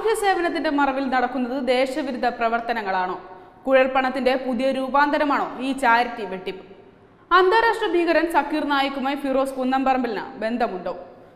സാമൂഹ്യ സേവനത്തിന്റെ മറവിൽ നടക്കുന്നത് ദേശവിരുദ്ധ പ്രവർത്തനങ്ങളാണോ കുഴൽപ്പണത്തിന്റെ പുതിയ രൂപാന്തരമാണോ ഈ ചാരിറ്റി വെട്ടിപ്പ് അന്താരാഷ്ട്ര ഭീകരൻ സക്കീർ നായിക്കുമായി ഫിറോസ് കുന്നംപറമ്പിലിന് ബന്ധമുണ്ടോ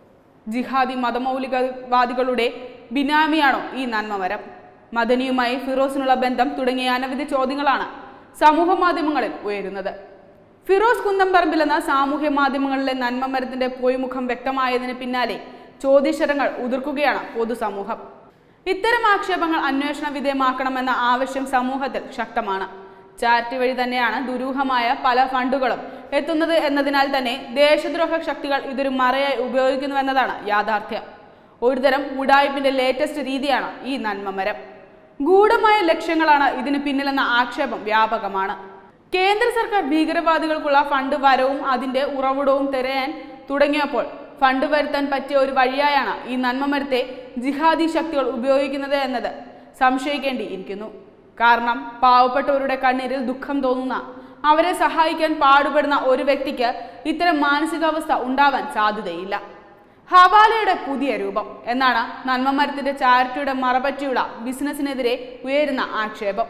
ജിഹാദി മതമൗലികവാദികളുടെ ബിനാമിയാണോ ഈ നന്മമരം മദനിയുമായി ഫിറോസിനുള്ള ബന്ധം തുടങ്ങിയ അനവധി ചോദ്യങ്ങളാണ് സമൂഹ മാധ്യമങ്ങളിൽ ഉയരുന്നത് ഫിറോസ് കുന്നംപറമ്പിൽ എന്ന സാമൂഹ്യ മാധ്യമങ്ങളിലെ നന്മമരത്തിന്റെ പൊയ്മുഖം വ്യക്തമായതിന് പിന്നാലെ ചോദ്യശരങ്ങൾ ഉതിർക്കുകയാണ് പൊതുസമൂഹം ഇത്തരം ആക്ഷേപങ്ങൾ അന്വേഷണ വിധേയമാക്കണമെന്ന ആവശ്യം സമൂഹത്തിൽ ശക്തമാണ് ചാരിറ്റി വഴി തന്നെയാണ് ദുരൂഹമായ പല ഫണ്ടുകളും എത്തുന്നത് എന്നതിനാൽ തന്നെ ദേശദ്രോഹ ശക്തികൾ ഇതൊരു മറയായി ഉപയോഗിക്കുന്നുവെന്നതാണ് യാഥാർത്ഥ്യം ഒരുതരം ഉടായ്പിന്റെ ലേറ്റസ്റ്റ് രീതിയാണ് ഈ നന്മമരം ഗൂഢമായ ലക്ഷ്യങ്ങളാണ് ഇതിന് പിന്നിലെന്ന ആക്ഷേപം വ്യാപകമാണ് കേന്ദ്ര സർക്കാർ ഭീകരവാദികൾക്കുള്ള ഫണ്ട് വരവും അതിന്റെ ഉറവിടവും തിരയാൻ തുടങ്ങിയപ്പോൾ ഫണ്ട് വരുത്താൻ പറ്റിയ ഒരു വഴിയായാണ് ഈ നന്മമരത്തെ ജിഹാദി ശക്തികൾ ഉപയോഗിക്കുന്നത് എന്നത് സംശയിക്കേണ്ടിയിരിക്കുന്നു കാരണം പാവപ്പെട്ടവരുടെ കണ്ണീരിൽ ദുഃഖം തോന്നുന്ന അവരെ സഹായിക്കാൻ പാടുപെടുന്ന ഒരു വ്യക്തിക്ക് ഇത്തരം മാനസികാവസ്ഥ ഉണ്ടാവാൻ സാധ്യതയില്ല ഹവാലയുടെ പുതിയ രൂപം എന്നാണ് നന്മമരത്തിന്റെ ചാരിറ്റിയുടെ മറപറ്റിയുള്ള ബിസിനസിനെതിരെ ഉയരുന്ന ആക്ഷേപം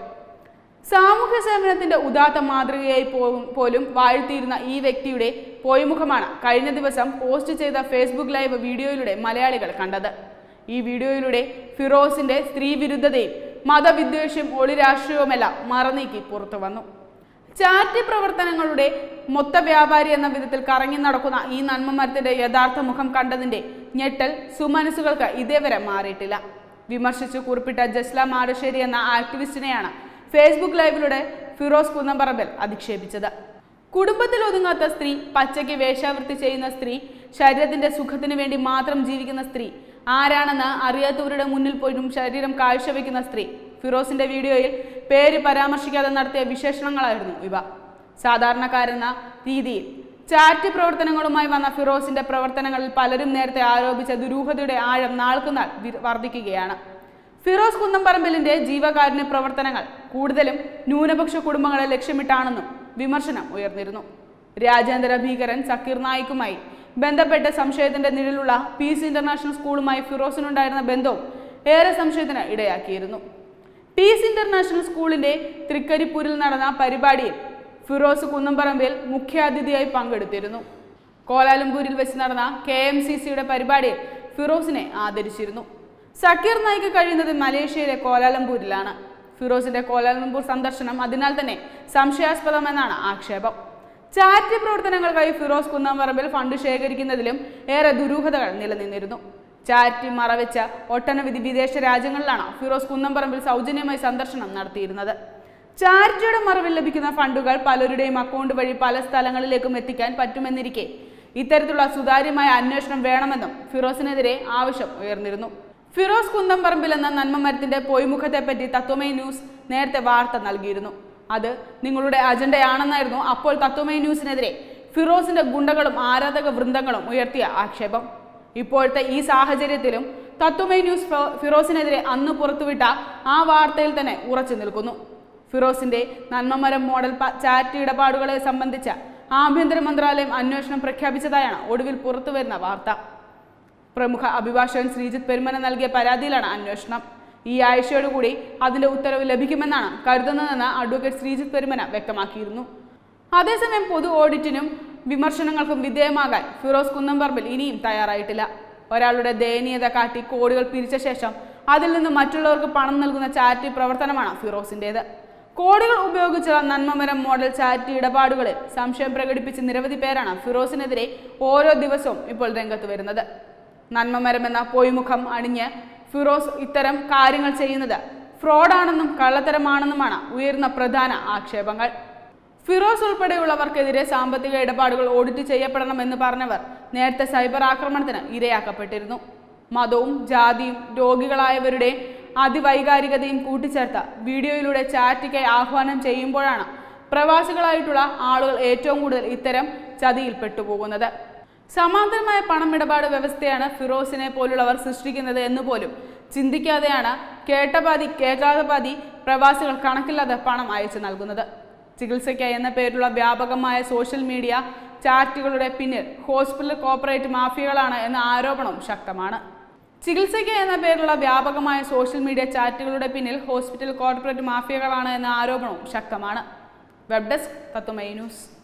സാമൂഹ്യ സേവനത്തിന്റെ ഉദാത്ത മാതൃകയായി പോകും പോലും വാഴ്ത്തിയിരുന്ന ഈ വ്യക്തിയുടെ പോയ്മുഖമാണ് കഴിഞ്ഞ ദിവസം പോസ്റ്റ് ചെയ്ത ഫേസ്ബുക്ക് ലൈവ് വീഡിയോയിലൂടെ മലയാളികൾ കണ്ടത് ഈ വീഡിയോയിലൂടെ ഫിറോസിന്റെ സ്ത്രീവിരുദ്ധതയും മതവിദ്വേഷവും ഒളി രാഷ്ട്രീയവുമെല്ലാം മറനീക്കി പുറത്തു വന്നു ചാരിറ്റി പ്രവർത്തനങ്ങളുടെ മൊത്ത വ്യാപാരി എന്ന വിധത്തിൽ കറങ്ങി നടക്കുന്ന ഈ നന്മമരത്തിന്റെ യഥാർത്ഥ മുഖം കണ്ടതിന്റെ ഞെട്ടൽ സുമനസുകൾക്ക് ഇതേവരെ മാറിയിട്ടില്ല വിമർശിച്ചു കുറിപ്പിട്ട ജസ്ല മാടശ്ശേരി എന്ന ആക്ടിവിസ്റ്റിനെയാണ് ഫേസ്ബുക്ക് ലൈവിലൂടെ ഫിറോസ് കുന്നംപറമ്പിൽ അധിക്ഷേപിച്ചത് കുടുംബത്തിൽ ഒതുങ്ങാത്ത സ്ത്രീ പച്ചയ്ക്ക് വേശ്യാവൃത്തി ചെയ്യുന്ന സ്ത്രീ ശരീരത്തിന്റെ സുഖത്തിന് വേണ്ടി മാത്രം ജീവിക്കുന്ന സ്ത്രീ ആരാണെന്ന് അറിയാത്തവരുടെ മുന്നിൽ പോയിട്ടും ശരീരം കാഴ്ചവെക്കുന്ന സ്ത്രീ ഫിറോസിന്റെ വീഡിയോയിൽ പേര് പരാമർശിക്കാതെ നടത്തിയ വിശേഷണങ്ങളായിരുന്നു ഇവ സാധാരണക്കാരെന്ന രീതിയിൽ ചാറ്റ് പ്രവർത്തനങ്ങളുമായി വന്ന ഫിറോസിന്റെ പ്രവർത്തനങ്ങളിൽ പലരും നേരത്തെ ആരോപിച്ച ദുരൂഹതയുടെ ആഴം നാൾക്കുനാൾ വി- വർദ്ധിക്കുകയാണ് ഫിറോസ് കുന്നംപറമ്പിലിന്റെ ജീവകാരുണ്യ പ്രവർത്തനങ്ങൾ കൂടുതലും ന്യൂനപക്ഷ കുടുംബങ്ങളെ ലക്ഷ്യമിട്ടാണെന്നും വിമർശനം ഉയർന്നിരുന്നു രാജ്യാന്തര ഭീകരൻ സക്കീർ നായിക്കുമായി ബന്ധപ്പെട്ട സംശയത്തിന്റെ നിഴലുള്ള പീസ് ഇന്റർനാഷണൽ സ്കൂളുമായി ഫിറോസിനുണ്ടായിരുന്ന ബന്ധവും ഏറെ സംശയത്തിന് ഇടയാക്കിയിരുന്നു പീസ് ഇന്റർനാഷണൽ സ്കൂളിന്റെ തൃക്കരിപ്പൂരിൽ നടന്ന പരിപാടിയിൽ ഫിറോസ് കുന്നംപറമ്പിൽ മുഖ്യാതിഥിയായി പങ്കെടുത്തിരുന്നു കോലാലംപൂരിൽ വെച്ച് നടന്ന കെ എം സി സിയുടെ പരിപാടിയിൽ ഫിറോസിനെ ആദരിച്ചിരുന്നു സക്കീർ നായിക്ക് കഴിയുന്നത് മലേഷ്യയിലെ കോലാലംപൂരിലാണ് ഫിറോസിന്റെ കോലാലംപൂർ സന്ദർശനം അതിനാൽ തന്നെ സംശയാസ്പദമെന്നാണ് ആക്ഷേപം ചാരിറ്റി പ്രവർത്തനങ്ങൾക്കായി ഫിറോസ് കുന്നംപറമ്പിൽ ഫണ്ട് ശേഖരിക്കുന്നതിലും ഏറെ ദുരൂഹതകൾ നിലനിന്നിരുന്നു ചാരിറ്റി മറവെച്ച ഒട്ടനവധി വിദേശ രാജ്യങ്ങളിലാണ് ഫിറോസ് കുന്നംപറമ്പിൽ സൗജന്യമായി സന്ദർശനം നടത്തിയിരുന്നത് ചാരിറ്റിയുടെ മറവിൽ ലഭിക്കുന്ന ഫണ്ടുകൾ പലരുടെയും അക്കൗണ്ട് വഴി പല സ്ഥലങ്ങളിലേക്കും എത്തിക്കാൻ പറ്റുമെന്നിരിക്കെ ഇത്തരത്തിലുള്ള സുതാര്യമായ അന്വേഷണം വേണമെന്നും ഫിറോസിനെതിരെ ആവശ്യം ഉയർന്നിരുന്നു ഫിറോസ് കുന്നംപറമ്പിൽ എന്ന നന്മമരത്തിന്റെ പൊയ്മുഖത്തെപ്പറ്റി തത്വമേ ന്യൂസ് നേരത്തെ വാർത്ത നൽകിയിരുന്നു അത് നിങ്ങളുടെ അജണ്ടയാണെന്നായിരുന്നു അപ്പോൾ തത്വമേ ന്യൂസിനെതിരെ ഫിറോസിന്റെ ഗുണ്ടകളും ആരാധക വൃന്ദങ്ങളും ഉയർത്തിയ ആക്ഷേപം ഇപ്പോഴത്തെ ഈ സാഹചര്യത്തിലും തത്വമേ ന്യൂസ് ഫിറോ- ഫിറോസിനെതിരെ അന്ന് പുറത്തുവിട്ട ആ വാർത്തയിൽ തന്നെ ഉറച്ചു നിൽക്കുന്നു ഫിറോസിന്റെ നന്മമരം മോഡൽ പ- ചാരിറ്റി ഇടപാടുകളെ സംബന്ധിച്ച ആഭ്യന്തര മന്ത്രാലയം അന്വേഷണം പ്രഖ്യാപിച്ചതായാണ് ഒടുവിൽ പുറത്തുവരുന്ന വാർത്ത പ്രമുഖ അഭിഭാഷകൻ ശ്രീജിത്ത് പെരുമന നൽകിയ പരാതിയിലാണ് അന്വേഷണം ഈ ആഴ്ചയോടുകൂടി അതിന്റെ ഉത്തരവ് ലഭിക്കുമെന്നാണ് കരുതുന്നതെന്ന് അഡ്വക്കേറ്റ് ശ്രീജിത്ത് പെരുമന വ്യക്തമാക്കിയിരുന്നു അതേസമയം പൊതു ഓഡിറ്റിനും വിമർശനങ്ങൾക്കും വിധേയമാകാൻ ഫിറോസ് കുന്നംപറമ്പിൽ ഇനിയും തയ്യാറായിട്ടില്ല ഒരാളുടെ ദയനീയത കാട്ടി കോടികൾ പിരിച്ച ശേഷം അതിൽ നിന്ന് മറ്റുള്ളവർക്ക് പണം നൽകുന്ന ചാരിറ്റി പ്രവർത്തനമാണ് ഫിറോസിന്റേത് കോടികൾ ഉപയോഗിച്ചുള്ള നന്മമരം മോഡൽ ചാരിറ്റി ഇടപാടുകളിൽ സംശയം പ്രകടിപ്പിച്ച് നിരവധി പേരാണ് ഫിറോസിനെതിരെ ഓരോ ദിവസവും ഇപ്പോൾ രംഗത്ത് വരുന്നത് നന്മമരം എന്ന പൊയ്മുഖം അണിഞ്ഞ് ഫിറോസ് ഇത്തരം കാര്യങ്ങൾ ചെയ്യുന്നത് ഫ്രോഡാണെന്നും കള്ളത്തരമാണെന്നുമാണ് ഉയർന്ന പ്രധാന ആക്ഷേപങ്ങൾ ഫിറോസ് ഉൾപ്പെടെയുള്ളവർക്കെതിരെ സാമ്പത്തിക ഇടപാടുകൾ ഓഡിറ്റ് ചെയ്യപ്പെടണമെന്ന് പറഞ്ഞവർ നേരത്തെ സൈബർ ആക്രമണത്തിന് ഇരയാക്കപ്പെട്ടിരുന്നു മതവും ജാതിയും രോഗികളായവരുടെ അതിവൈകാരികതയും കൂട്ടിച്ചേർത്ത വീഡിയോയിലൂടെ ചാറ്റിക്കായി ആഹ്വാനം ചെയ്യുമ്പോഴാണ് പ്രവാസികളായിട്ടുള്ള ആളുകൾ ഏറ്റവും കൂടുതൽ ഇത്തരം ചതിയിൽ പെട്ടുപോകുന്നത് സമാന്തരമായ പണമിടപാട് വ്യവസ്ഥയാണ് ഫിറോസിനെ പോലുള്ളവർ സൃഷ്ടിക്കുന്നത് എന്ന് പോലും ചിന്തിക്കാതെയാണ് കേട്ട പാതി കേൾക്കാതെ പാതി പ്രവാസികൾ കണക്കില്ലാതെ പണം അയച്ചു നൽകുന്നത് ചികിത്സയ്ക്കായി എന്ന പേരിലുള്ള വ്യാപകമായ സോഷ്യൽ മീഡിയ ചാറ്റുകളുടെ പിന്നിൽ ഹോസ്പിറ്റൽ കോർപ്പറേറ്റ് മാഫിയകളാണ് എന്ന ആരോപണവും ശക്തമാണ് ചികിത്സയ്ക്ക് എന്ന പേരിലുള്ള വ്യാപകമായ സോഷ്യൽ മീഡിയ ചാറ്റുകളുടെ പിന്നിൽ ഹോസ്പിറ്റൽ കോർപ്പറേറ്റ് മാഫിയകളാണ് എന്ന ആരോപണവും ശക്തമാണ് വെബ് ഡെസ്ക് തത്വമൈ ന്യൂസ്